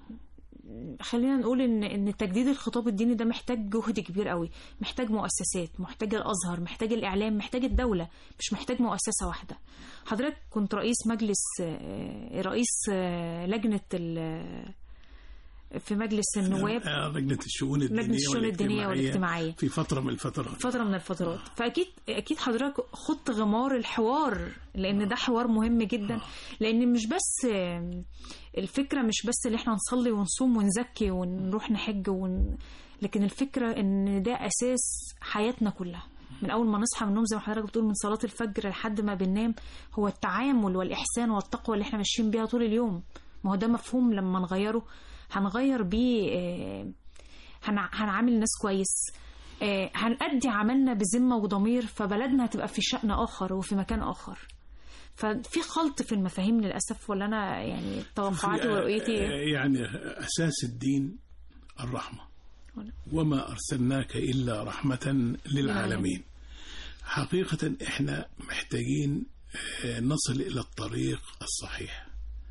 خلينا نقول ان ان تجديد الخطاب الديني ده محتاج جهد كبير قوي محتاج مؤسسات محتاج الازهر محتاج الاعلام محتاج الدوله مش محتاج مؤسسه واحده حضرتك كنت رئيس مجلس آه، رئيس آه، لجنه ال- في مجلس النواب آه، لجنة الشؤون الدينية لجنة الشؤون الدينية والاجتماعية. في فترة من الفترات فترة من الفترات فأكيد أكيد حضرتك خدت غمار الحوار لأن ده حوار مهم جدا لأن مش بس آم، الفكرة مش بس اللي احنا نصلي ونصوم ونزكي ونروح نحج ون... لكن الفكرة إن ده أساس حياتنا كلها من أول ما نصحى من النوم زي ما حضرتك بتقول من صلاة الفجر لحد ما بننام هو التعامل والإحسان والتقوى اللي احنا ماشيين بيها طول اليوم ما هو ده مفهوم لما نغيره هنغير بيه آه، هن- هنعامل الناس كويس آه، هنأدي عملنا بذمة وضمير فبلدنا هتبقى في شأن آخر وفي مكان آخر ففي خلط في المفاهيم للأسف ولا أنا يعني توقعاتي في- ورؤيتي آه، يعني أساس الدين الرحمة وما أرسلناك إلا رحمة للعالمين حقيقة إحنا محتاجين آه، نصل إلى الطريق الصحيح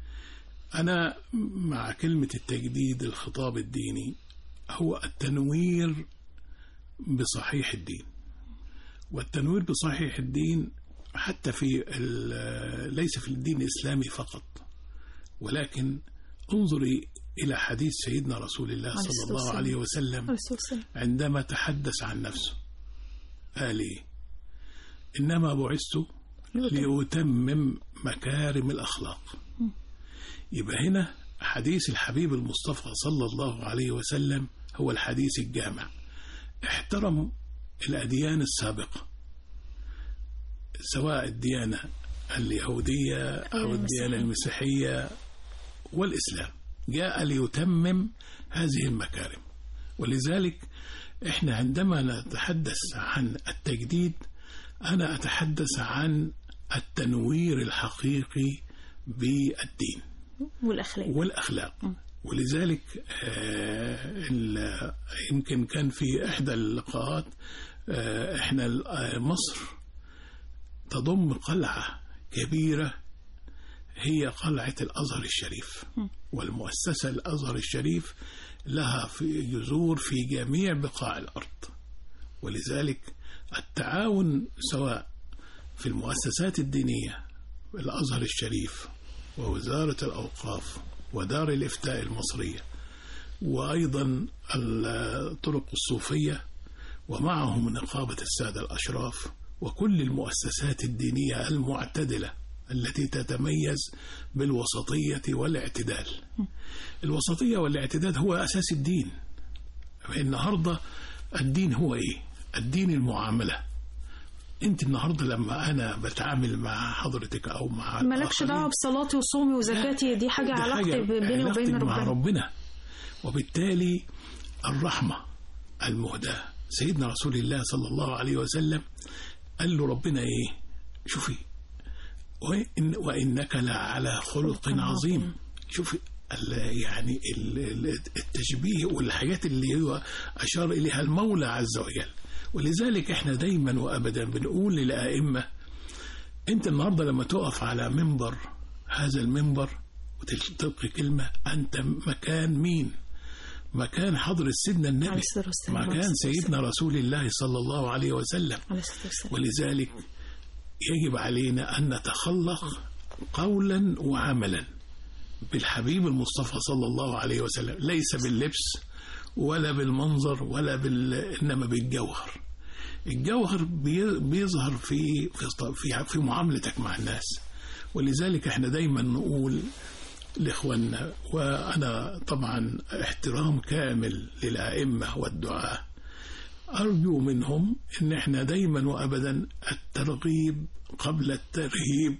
أنا مع كلمة التجديد الخطاب الديني هو التنوير بصحيح الدين والتنوير بصحيح الدين حتى في ال- ليس في الدين الإسلامي فقط ولكن انظري إلى حديث سيدنا رسول الله عليه صلى الصلاة الله والسلام. عليه وسلم عليه الصلاة والسلام. عندما تحدث عن نفسه قال إيه إنما بعثت لأتمم مكارم الأخلاق يبقى هنا حديث الحبيب المصطفى صلى الله عليه وسلم هو الحديث الجامع احترم الأديان السابقة سواء الديانة اليهودية أو الديانة المسيحية والإسلام جاء ليتمم هذه المكارم ولذلك احنا عندما نتحدث عن التجديد أنا أتحدث عن التنوير الحقيقي بالدين والأخلاق والأخلاق ولذلك آه، ال- يمكن كان في إحدى اللقاءات آه، إحنا ال- آه، مصر تضم قلعة كبيرة هي قلعة الأزهر الشريف والمؤسسة الأزهر الشريف لها في جذور في جميع بقاع الأرض ولذلك التعاون سواء في المؤسسات الدينية الأزهر الشريف ووزارة الأوقاف ودار الإفتاء المصرية وأيضا الطرق الصوفية ومعهم نقابة السادة الأشراف وكل المؤسسات الدينية المعتدلة التي تتميز بالوسطية والاعتدال الوسطية والاعتدال هو أساس الدين النهاردة الدين هو إيه؟ الدين المعاملة انت النهارده لما انا بتعامل مع حضرتك او مع مالكش الآخرين، دعوة بصلاتي وصومي وزكاتي دي حاجة دي علاقتي حاجة بيني علاقتك وبين مع ربنا ربنا وبالتالي الرحمة المهداة سيدنا رسول الله صلى الله عليه وسلم قال له ربنا ايه شوفي وإن وإنك لعلى خلق عظيم شوفي ال- يعني ال- ال- التشبيه والحاجات اللي هو أشار إليها المولى عز وجل ولذلك احنا دايما وأبدا بنقول للأئمة انت النهارده لما تقف على منبر هذا المنبر وتلقي كلمة أنت مكان مين مكان حضرة سيدنا النبي عليه الصلاة والسلام. عليه مكان الصلاة سيدنا رسول الله صلى الله عليه وسلم عليه الصلاة والسلام ولذلك يجب علينا أن نتخلق قولا وعملا بالحبيب المصطفى صلى الله عليه وسلم ليس باللبس ولا بالمنظر ولا بال... إنما بالجوهر الجوهر بي- بيظهر في في في, في معاملتك مع الناس ولذلك احنا دايما نقول لاخواننا وانا طبعا احترام كامل للائمه والدعاه أرجو منهم إن إحنا دايما وأبدا الترغيب قبل الترهيب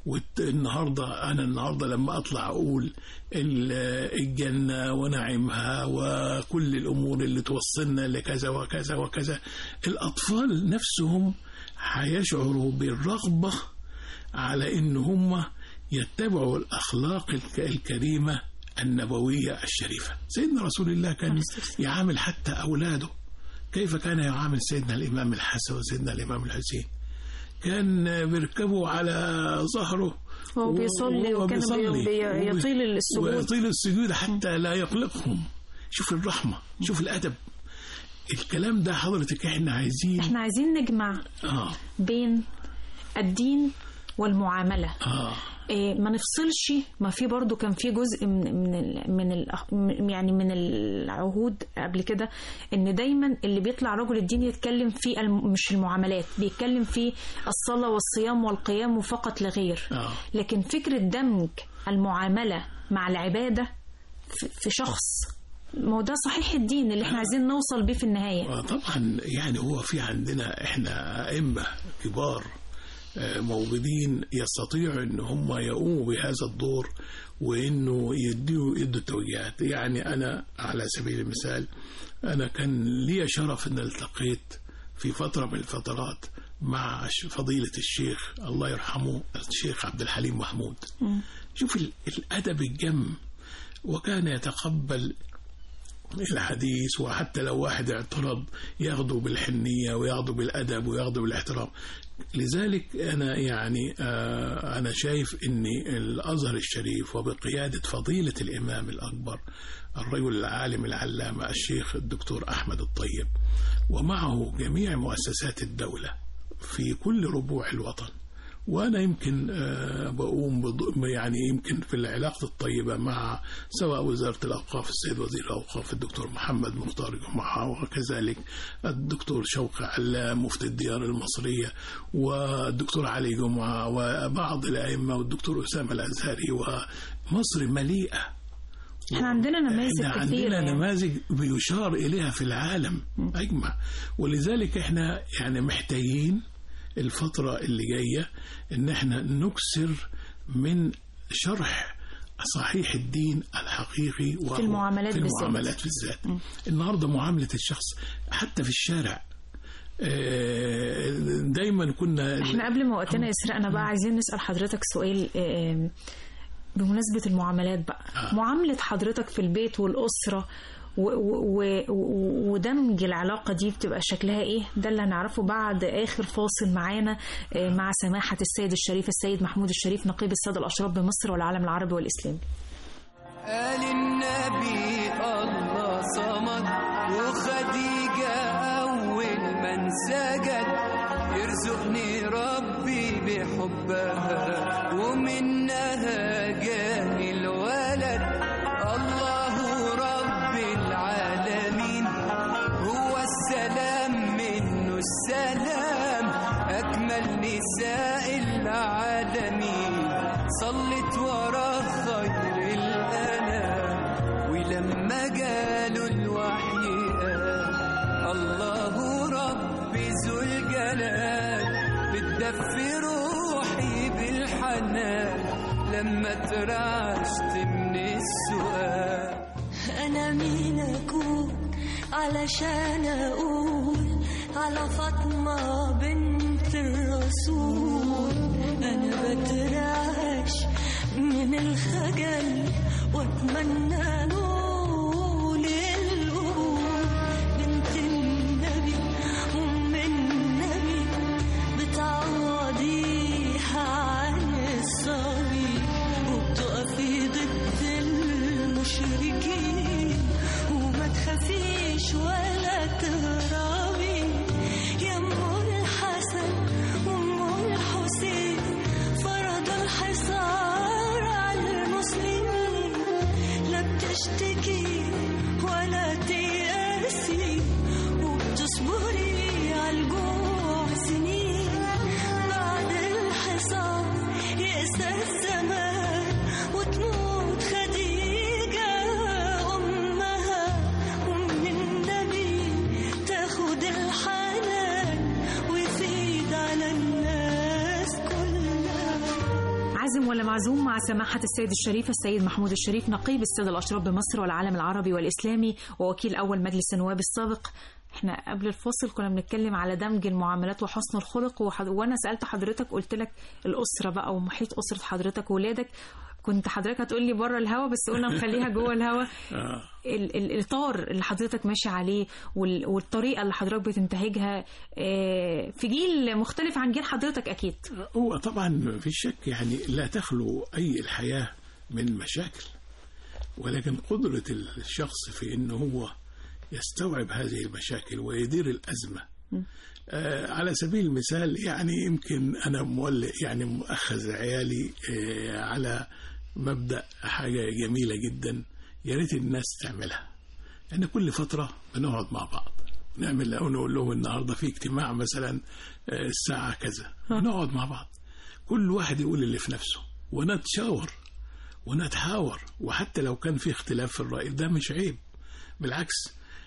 والنهارده انا النهارده لما اطلع اقول ال- الجنه ونعيمها وكل الامور اللي توصلنا لكذا وكذا وكذا الاطفال نفسهم هيشعروا بالرغبه على ان هم يتبعوا الاخلاق الك- الكريمه النبويه الشريفه سيدنا رسول الله كان يعامل حتى اولاده كيف كان يعامل سيدنا الامام الحسن وسيدنا الامام الحسين كان بيركبوا على ظهره هو بيصلي وهو وكان بيصلي. بي- بي- يطيل السجود. ويطيل السجود حتى لا يقلقهم شوف الرحمة شوف الأدب الكلام ده حضرتك احنا عايزين احنا عايزين نجمع اه بين الدين والمعاملة اه إيه ما نفصلش ما في برضو كان في جزء من من ال من ال يعني من العهود قبل كده ان دايما اللي بيطلع رجل الدين يتكلم في الم مش المعاملات بيتكلم في الصلاة والصيام والقيام فقط لا غير آه. لكن فكرة دمج المعاملة مع العبادة في- في شخص ما هو ده صحيح الدين اللي احنا عايزين نوصل بيه في النهاية آه، طبعا يعني هو في عندنا احنا أئمة كبار آه، موجودين يستطيعوا ان هم يقوموا بهذا الدور وانه يدوا يدوا توجيهات يعني انا على سبيل المثال انا كان لي شرف ان التقيت في فتره من الفترات مع ش- فضيله الشيخ الله يرحمه الشيخ عبد الحليم محمود شوف ال- الادب الجم وكان يتقبل الحديث وحتى لو واحد اعترض ياخده بالحنية وياخده بالأدب وياخده بالاحترام لذلك أنا يعني آه أنا شايف أن الأزهر الشريف وبقيادة فضيلة الإمام الأكبر الرجل العالم العلامة الشيخ الدكتور أحمد الطيب ومعه جميع مؤسسات الدولة في كل ربوع الوطن وانا يمكن آه، بقوم بض- يعني يمكن في العلاقه الطيبه مع سواء وزاره الاوقاف السيد وزير الاوقاف الدكتور محمد مختار جمعه وكذلك الدكتور شوقي علام مفتي الديار المصريه والدكتور علي جمعه وبعض الائمه والدكتور اسامه الازهري ومصر مليئه احنا عندنا نماذج احنا كثيرة عندنا يعني. نماذج بيشار اليها في العالم اجمع ولذلك احنا يعني محتاجين الفتره اللي جايه ان احنا نكسر من شرح صحيح الدين الحقيقي وهو في المعاملات في بالذات. المعاملات بالذات النهارده معامله الشخص حتى في الشارع آه، دايما كنا احنا قبل ما وقتنا يسرقنا بقى عايزين نسأل حضرتك سؤال آم، بمناسبة المعاملات بقى معاملة حضرتك في البيت والأسرة و- و- و- و- ودمج العلاقة دي بتبقى شكلها ايه ده اللي هنعرفه بعد آخر فاصل معانا آه، مع سماحة السيد الشريف السيد محمود الشريف نقيب السادة الأشراف بمصر والعالم العربي والإسلامي قال النبي الله صمد وخديجة أول من سجد يرزقني ربي بحبها ومنها جاني الولد الله رب العالمين هو السلام منه السلام أكمل نساء العالمين صلت ورا خير الأنام ولما جاله الوحي قال الله ربي ذو الجلال بتدفي روحي بالحنان لما ترعشت من السؤال أنا مين أكون علشان أقول على فاطمة بنت الرسول أنا بترعش من الخجل وأتمنى نقول القبول بنت النبي أم النبي بتعوضيها عن الصبي وبتقفي ضد المشركين وما تخافيش ولا تهربي يا ام الحسن وام الحسين فرض الحصار على المسلمين لا بتشتري عازم ولا معزوم مع سماحة السيد الشريف السيد محمود الشريف نقيب السادة الأشراف بمصر والعالم العربي والإسلامي ووكيل أول مجلس النواب السابق احنا قبل الفاصل كنا بنتكلم على دمج المعاملات وحسن الخلق وحد... وانا سالت حضرتك قلت لك الاسره بقى ومحيط اسره حضرتك وولادك كنت حضرتك هتقول لي بره الهوا بس قلنا نخليها جوه الهوا آه. ال- ال- الاطار اللي حضرتك ماشي عليه وال- والطريقه اللي حضرتك بتنتهجها آه، في جيل مختلف عن جيل حضرتك اكيد هو طبعا في شك يعني لا تخلو أي الحياة من مشاكل ولكن قدرة الشخص في أنه هو يستوعب هذه المشاكل ويدير الأزمة آه على سبيل المثال يعني يمكن أنا مولي يعني مؤخذ عيالي آه على مبدأ حاجة جميلة جدا يا ريت الناس تعملها يعني كل فترة بنقعد مع بعض نعمل أو نقول لهم النهاردة في اجتماع مثلا آه، الساعة كذا نقعد مع بعض كل واحد يقول اللي في نفسه ونتشاور ونتحاور وحتى لو كان في اختلاف في الرأي ده مش عيب بالعكس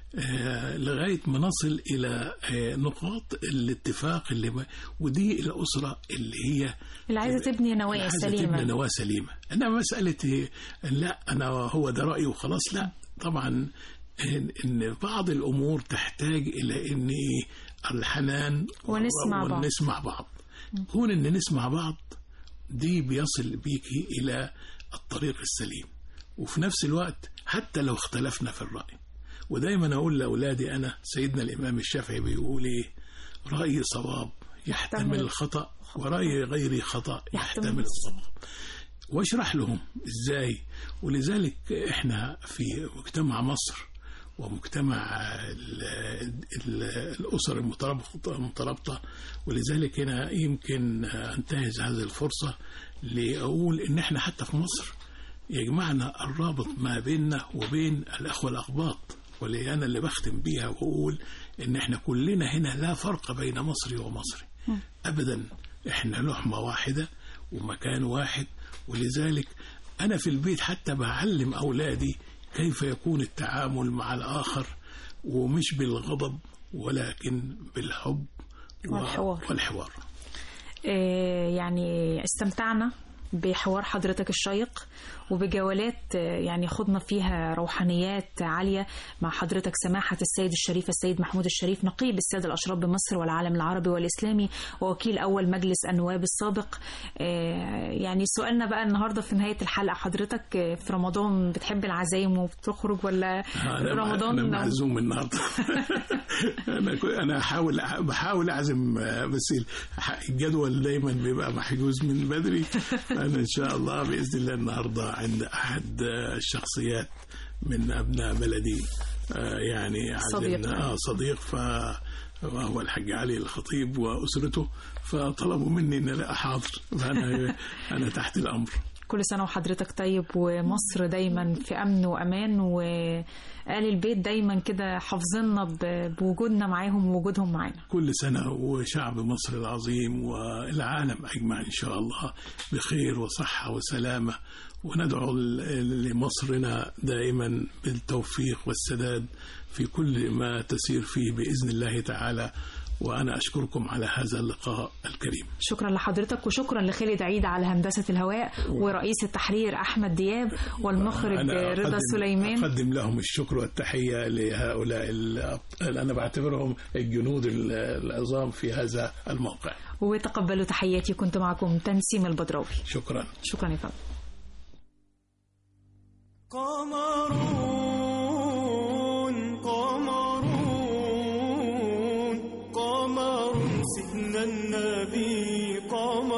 آه، لغاية ما نصل إلى آه، نقاط الاتفاق اللي ما ودي الأسرة اللي هي اللي عايزه تبني نوايا عايزة سليمه تبني نواة سليمة إنما مسألة إيه، لا أنا هو ده رأيي وخلاص لا طبعا إن إن بعض الأمور تحتاج إلى إن إيه، الحنان ونسمع بعض. ونسمع بعض كون إن نسمع بعض دي بيصل بيكي إلى الطريق السليم وفي نفس الوقت حتى لو اختلفنا في الرأي ودايما أقول لأولادي أنا سيدنا الإمام الشافعي بيقول إيه رأيي صواب يحتمل يحتمل الخطأ ورأي غيري خطأ يحتمل يحتمل الصواب واشرح لهم ازاي ولذلك احنا في مجتمع مصر ومجتمع ال ال الاسر المترابطه المترابطه ولذلك هنا يمكن انتهز هذه الفرصه لاقول ان احنا حتى في مصر يجمعنا الرابط ما بيننا وبين الاخوه الاقباط واللي انا اللي بختم بيها واقول ان احنا كلنا هنا لا فرق بين مصري ومصري ابدا احنا لحمه واحده ومكان واحد ولذلك انا في البيت حتى بعلم اولادي كيف يكون التعامل مع الاخر ومش بالغضب ولكن بالحب و- والحوار. والحوار آه، يعني استمتعنا بحوار حضرتك الشيق وبجولات آه، يعني خضنا فيها روحانيات عالية مع حضرتك سماحة السيد الشريف السيد محمود الشريف نقيب السادة الأشراف بمصر والعالم العربي والإسلامي ووكيل أول مجلس النواب السابق آه، يعني سؤالنا بقى النهاردة في نهاية الحلقة حضرتك آه، في رمضان بتحب العزايم وبتخرج ولا انا رمضان انا معزوم النهارده انا كو- انا احاول بحاول اعزم آه، بس الجدول دايما بيبقى محجوز من بدري انا ان شاء الله باذن الله النهارده عند احد آه، الشخصيات من ابناء بلدي آه، يعني صديق. عزمنا اه صديق ف وهو الحاج علي الخطيب واسرته فطلبوا مني ان انا احاضر فانا انا تحت الامر كل سنة وحضرتك طيب ومصر دايما في أمن وأمان وآل البيت دايما كده حافظنا ب- بوجودنا معاهم ووجودهم معانا كل سنة وشعب مصر العظيم والعالم أجمع إن شاء الله بخير وصحة وسلامة وندعو ل- لمصرنا دائما بالتوفيق والسداد في كل ما تسير فيه بإذن الله تعالى وأنا أشكركم على هذا اللقاء الكريم شكرا لحضرتك وشكرا لخالد عيد على هندسة الهواء ورئيس التحرير أحمد دياب والمخرج أنا رضا أقدم- سليمان أقدم لهم الشكر والتحية لهؤلاء الأبطال أنا بعتبرهم الجنود العظام في هذا الموقع وتقبلوا تحياتي كنت معكم تنسيم البدراوي شكرا شكرا يا فندم قمرون قمرون قمر سيدنا النبي قمر